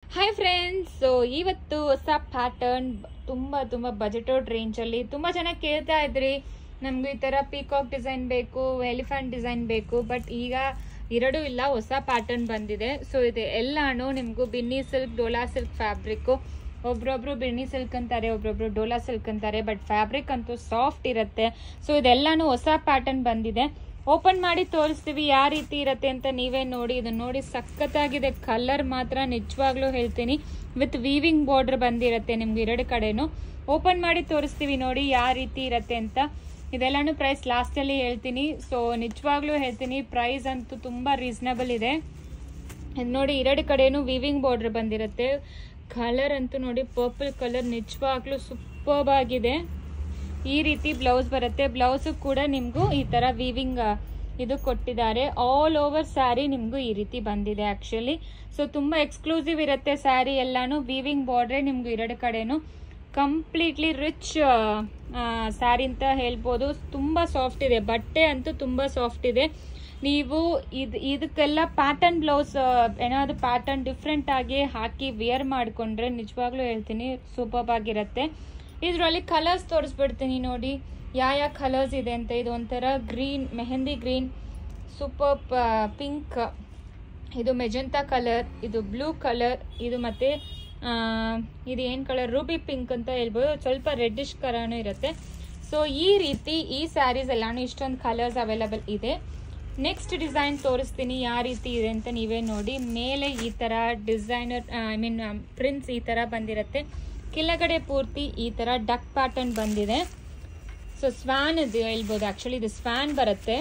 hi friends so ಇವತ್ತು ಹೊಸ pattern ತುಂಬ ತುಂಬ ಬಜೆಟೋಡ್ ರೇಂಜಲ್ಲಿ ತುಂಬ ಜನ ಕೇಳ್ತಾ ಇದ್ರಿ ನಮ್ಗೆ ಈ ಥರ ಪೀಕಾಕ್ ಡಿಸೈನ್ ಬೇಕು ಎಲಿಫೆಂಟ್ ಡಿಸೈನ್ ಬೇಕು ಬಟ್ ಈಗ ಎರಡೂ ಇಲ್ಲ ಹೊಸ ಪ್ಯಾಟರ್ನ್ ಬಂದಿದೆ ಸೊ ಇದು ಎಲ್ಲಾನು ನಿಮಗೂ Binny silk Dola silk fabric ಒಬ್ರೊಬ್ರು ಬಿನ್ನಿ ಸಿಲ್ಕ್ ಅಂತಾರೆ ಒಬ್ರೊಬ್ರು ಡೋಲಾ ಸಿಲ್ಕ್ ಅಂತಾರೆ ಬಟ್ ಫ್ಯಾಬ್ರಿಕ್ ಅಂತೂ ಸಾಫ್ಟ್ ಇರುತ್ತೆ ಸೊ ಇದೆಲ್ಲಾನು ಹೊಸ ಪ್ಯಾಟರ್ನ್ ಬಂದಿದೆ ಓಪನ್ ಮಾಡಿ ತೋರಿಸ್ತೀವಿ ಯಾವ ರೀತಿ ಇರುತ್ತೆ ಅಂತ ನೀವೇ ನೋಡಿ ಇದನ್ನ ನೋಡಿ ಸಖತ್ತಾಗಿದೆ ಕಲರ್ ಮಾತ್ರ ನಿಜವಾಗ್ಲೂ ಹೇಳ್ತೀನಿ ವಿತ್ ವೀವಿಂಗ್ ಬಾರ್ಡರ್ ಬಂದಿರುತ್ತೆ ನಿಮ್ಗೆ ಎರಡು ಕಡೆನು ಓಪನ್ ಮಾಡಿ ತೋರಿಸ್ತೀವಿ ನೋಡಿ ಯಾವ ರೀತಿ ಇರುತ್ತೆ ಅಂತ ಇದೆಲ್ಲಾನು ಪ್ರೈಸ್ ಲಾಸ್ಟಲ್ಲಿ ಹೇಳ್ತೀನಿ ಸೊ ನಿಜವಾಗ್ಲೂ ಹೇಳ್ತೀನಿ ಪ್ರೈಸ್ ಅಂತೂ ತುಂಬ ರೀಸನಬಲ್ ಇದೆ ಇದು ನೋಡಿ ಎರಡು ಕಡೆನೂ ವೀವಿಂಗ್ ಬಾರ್ಡರ್ ಬಂದಿರುತ್ತೆ ಕಲರ್ ಅಂತೂ ನೋಡಿ ಪರ್ಪಲ್ ಕಲರ್ ನಿಜವಾಗ್ಲೂ ಸೂಪರ್ಬ್ ಆಗಿದೆ ಈ ರೀತಿ ಬ್ಲೌಸ್ ಬರುತ್ತೆ ಬ್ಲೌಸ್ ಕೂಡ ನಿಮಗೂ ಈ ತರ ವೀವಿಂಗ್ ಇದು ಕೊಟ್ಟಿದ್ದಾರೆ ಆಲ್ ಓವರ್ ಸ್ಯಾರಿ ನಿಮಗೂ ಈ ರೀತಿ ಬಂದಿದೆ ಆಕ್ಚುಲಿ ಸೊ ತುಂಬಾ ಎಕ್ಸ್ಕ್ಲೂಸಿವ್ ಇರುತ್ತೆ ಸ್ಯಾರಿ ಎಲ್ಲಾನು ವೀವಿಂಗ್ ಬಾರ್ಡ್ರೆ ನಿಮ್ಗೂ ಎರಡು ಕಡೆನು ಕಂಪ್ಲೀಟ್ಲಿ ರಿಚ್ ಸ್ಯಾರಿ ಅಂತ ಹೇಳ್ಬೋದು ತುಂಬಾ ಸಾಫ್ಟ್ ಇದೆ ಬಟ್ಟೆ ಅಂತೂ ತುಂಬಾ ಸಾಫ್ಟ್ ಇದೆ ನೀವು ಇದ್ ಇದಕ್ಕೆಲ್ಲ ಪ್ಯಾಟರ್ನ್ ಬ್ಲೌಸ್ ಏನಾದ್ರು ಪ್ಯಾಟರ್ನ್ ಡಿಫ್ರೆಂಟ್ ಆಗಿ ಹಾಕಿ ವಿಯರ್ ಮಾಡ್ಕೊಂಡ್ರೆ ನಿಜವಾಗ್ಲೂ ಹೇಳ್ತೀನಿ ಸೂಪರ್ ಆಗಿರುತ್ತೆ ಇದರಲ್ಲಿ ಕಲರ್ಸ್ ತೋರಿಸ್ಬಿಡ್ತೀನಿ ನೋಡಿ ಯಾವ ಯಾವ ಕಲರ್ಸ್ ಇದೆ ಅಂತ ಇದು ಒಂಥರ green mehndi green super pink ಇದು ಮೆಜಂತಾ ಕಲರ್ ಇದು ಬ್ಲೂ ಕಲರ್ ಇದು ಮತ್ತೆ ಆ, ಇದು ಏನು ಕಲರ್ ರೂಬಿ ಪಿಂಕ್ ಅಂತ ಹೇಳ್ಬೋದು ಸ್ವಲ್ಪ ರೆಡ್ಡಿಶ್ ಕಲರ್ನು ಇರುತ್ತೆ ಸೊ ಈ ರೀತಿ ಈ ಸ್ಯಾರೀಸ್ ಎಲ್ಲಾನು ಇಷ್ಟೊಂದು ಕಲರ್ಸ್ ಅವೈಲಬಲ್ ಇದೆ ನೆಕ್ಸ್ಟ್ ಡಿಸೈನ್ ತೋರಿಸ್ತೀನಿ ಯಾವ ರೀತಿ ಇದೆ ಅಂತ ನೀವೇ ನೋಡಿ ಮೇಲೆ ಈ ತರ ಡಿಸೈನರ್ ಐ ಮೀನ್ ಪ್ರಿಂಟ್ಸ್ ಈ ತರ ಬಂದಿರುತ್ತೆ ಕೆಳಗಡೆ ಪೂರ್ತಿ ಈ ತರ ಡಕ್ ಪ್ಯಾಟರ್ನ್ ಬಂದಿದೆ ಸೊ ಸ್ವಾನ್ ಇದು ಹೇಳ್ಬೋದು ಆಕ್ಚುಲಿ ಇದು ಸ್ವಾನ್ ಬರುತ್ತೆ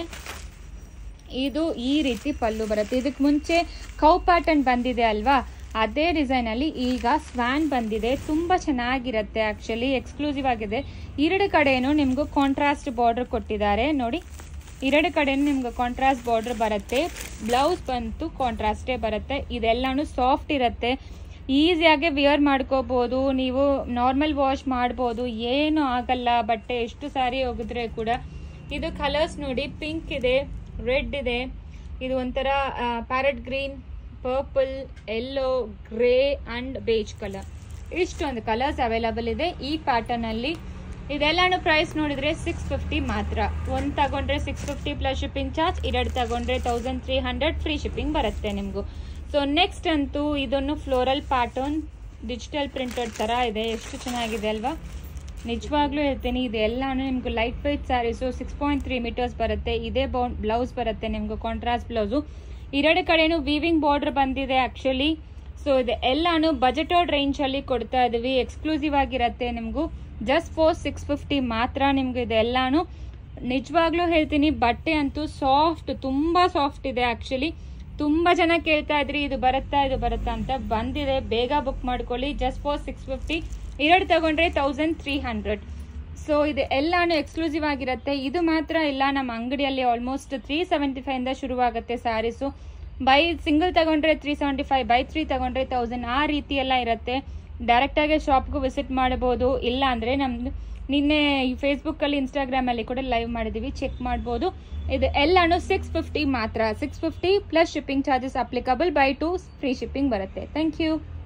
ಇದು ಈ ರೀತಿ ಪಲ್ಲು ಬರುತ್ತೆ ಇದಕ್ಕೆ ಮುಂಚೆ ಕೌ ಪ್ಯಾಟರ್ನ್ ಬಂದಿದೆ ಅಲ್ವಾ ಅದೇ ಡಿಸೈನ್ ಅಲ್ಲಿ ಈಗ ಸ್ವಾನ್ ಬಂದಿದೆ ತುಂಬಾ ಚೆನ್ನಾಗಿರುತ್ತೆ ಆಕ್ಚುಲಿ ಎಕ್ಸ್ಕ್ಲೂಸಿವ್ ಆಗಿದೆ ಎರಡು ಕಡೆನೂ ನಿಮ್ಗೂ ಕಾಂಟ್ರಾಸ್ಟ್ ಬಾರ್ಡರ್ ಕೊಟ್ಟಿದ್ದಾರೆ ನೋಡಿ ಎರಡು ಕಡೆನೂ ನಿಮ್ಗೆ ಕಾಂಟ್ರಾಸ್ಟ್ ಬಾರ್ಡರ್ ಬರುತ್ತೆ ಬ್ಲೌಸ್ ಬಂತು ಕಾಂಟ್ರಾಸ್ಟೇ ಬರುತ್ತೆ ಇದೆಲ್ಲಾನು ಸಾಫ್ಟ್ ಇರುತ್ತೆ ಈಸಿಯಾಗಿ ವಿಯರ್ ಮಾಡ್ಕೋಬಹುದು ನೀವು ನಾರ್ಮಲ್ ವಾಶ್ ಮಾಡ್ಬೋದು ಏನು ಆಗಲ್ಲ ಬಟ್ಟೆ ಎಷ್ಟು ಸಾರಿ ಹೋಗಿದ್ರೆ ಕೂಡ ಇದು ಕಲರ್ಸ್ ನೋಡಿ ಪಿಂಕ್ ಇದೆ ರೆಡ್ ಇದೆ ಇದು ಒಂಥರ parrot green purple yellow grey and beige colour ಇಷ್ಟೊಂದು ಕಲರ್ಸ್ ಅವೈಲಬಲ್ ಇದೆ ಈ ಪ್ಯಾಟರ್ನ್ ಅಲ್ಲಿ ಇದೆಲ್ಲಾನು ಪ್ರೈಸ್ ನೋಡಿದ್ರೆ ಸಿಕ್ಸ್ ಫಿಫ್ಟಿ ಮಾತ್ರ ಒಂದ್ ತಗೊಂಡ್ರೆ six fifty plus shipping charge ಎರಡು ತಗೊಂಡ್ರೆ thousand three hundred free shipping ಬರುತ್ತೆ ನಿಮ್ಗೂ ಸೊ ನೆಕ್ಸ್ಟ್ ಅಂತೂ ಇದನ್ನು ಫ್ಲೋರಲ್ ಪ್ಯಾಟರ್ನ್ ಡಿಜಿಟಲ್ ಪ್ರಿಂಟೆಡ್ ತರ ಇದೆ ಎಷ್ಟು ಚೆನ್ನಾಗಿದೆ ಅಲ್ವಾ ನಿಜವಾಗ್ಲೂ ಹೇಳ್ತೀನಿ ಇದೆಲ್ಲಾನು ನಿಮ್ಗೆ light white sarees six point three metres ಬರುತ್ತೆ ಇದೇ ಬೌಂಡ್ ಬ್ಲೌಸ್ ಬರುತ್ತೆ ನಿಮ್ಗೆ ಕಾಂಟ್ರಾಸ್ಟ್ ಬ್ಲೌಸು ಎರಡು ಕಡೆನೂ ವೀವಿಂಗ್ ಬಾರ್ಡರ್ ಬಂದಿದೆ ಆಕ್ಚುಲಿ ಸೊ ಇದು ಎಲ್ಲಾನು ಬಜೆಟೋಡ್ ರೇಂಜ್ ಅಲ್ಲಿ ಕೊಡ್ತಾ ಇದೀವಿ ಎಕ್ಸ್ಕ್ಲೂಸಿವ್ ಆಗಿರತ್ತೆ ನಿಮ್ಗೂ ಜಸ್ಟ್ ಫೋರ್ ಸಿಕ್ಸ್ ಫಿಫ್ಟಿ ಮಾತ್ರ ನಿಮ್ಗೆ ಇದೆಲ್ಲಾನು ನಿಜವಾಗ್ಲೂ ಹೇಳ್ತೀನಿ ಬಟ್ಟೆ ಅಂತೂ ಸಾಫ್ಟ್ ತುಂಬಾ ಸಾಫ್ಟ್ ಇದೆ ಆಕ್ಚುಲಿ ತುಂಬಾ ಜನ ಕೇಳ್ತಾ ಇದ್ರಿ ಇದು ಬರುತ್ತಾ ಇದು ಬರುತ್ತಾ ಅಂತ ಬಂದಿದೆ ಬೇಗ ಬುಕ್ ಮಾಡ್ಕೊಳ್ಳಿ ಜಸ್ಟ್ ಫಾರ್ ಸಿಕ್ಸ್ ಫಿಫ್ಟಿ ಎರಡು ತಗೊಂಡ್ರೆ ತೌಸಂಡ್ ತ್ರೀ ಹಂಡ್ರೆಡ್ ಸೊ ಇದು ಎಲ್ಲಾನು ಎಕ್ಸ್ಕ್ಲೂಸಿವ್ ಆಗಿರುತ್ತೆ ಇದು ಮಾತ್ರ ಇಲ್ಲ ನಮ್ಮ ಅಂಗಡಿಯಲ್ಲಿ ಆಲ್ಮೋಸ್ಟ್ ತ್ರೀ ಸೆವೆಂಟಿ ಫೈವ್ ಇಂದ ಶುರುವಾಗುತ್ತೆ ಸ್ಯಾರೀಸು ಬೈ ಸಿಂಗಲ್ ತಗೊಂಡ್ರೆ three seventy five buy three ತಗೊಂಡ್ರೆ ತೌಸಂಡ್ ಆ ರೀತಿ ಎಲ್ಲ ಇರುತ್ತೆ ಡೈರೆಕ್ಟಾಗಿ ಶಾಪ್ಗೂ ವಿಸಿಟ್ ಮಾಡಬಹುದು ಇಲ್ಲ ಅಂದರೆ ನಮ್ದು ನಿನ್ನೆ ಫೇಸ್ಬುಕ್ಕಲ್ಲಿ ಇನ್ಸ್ಟಾಗ್ರಾಮಲ್ಲಿ ಕೂಡ ಲೈವ್ ಮಾಡಿದ್ದೀವಿ ಚೆಕ್ ಮಾಡ್ಬೋದು ಇದು ಎಲ್ಲಾನು ಸಿಕ್ಸ್ ಫಿಫ್ಟಿ ಮಾತ್ರ six fifty plus shipping charges applicable buy two free shipping ಬರುತ್ತೆ ಥ್ಯಾಂಕ್ ಯು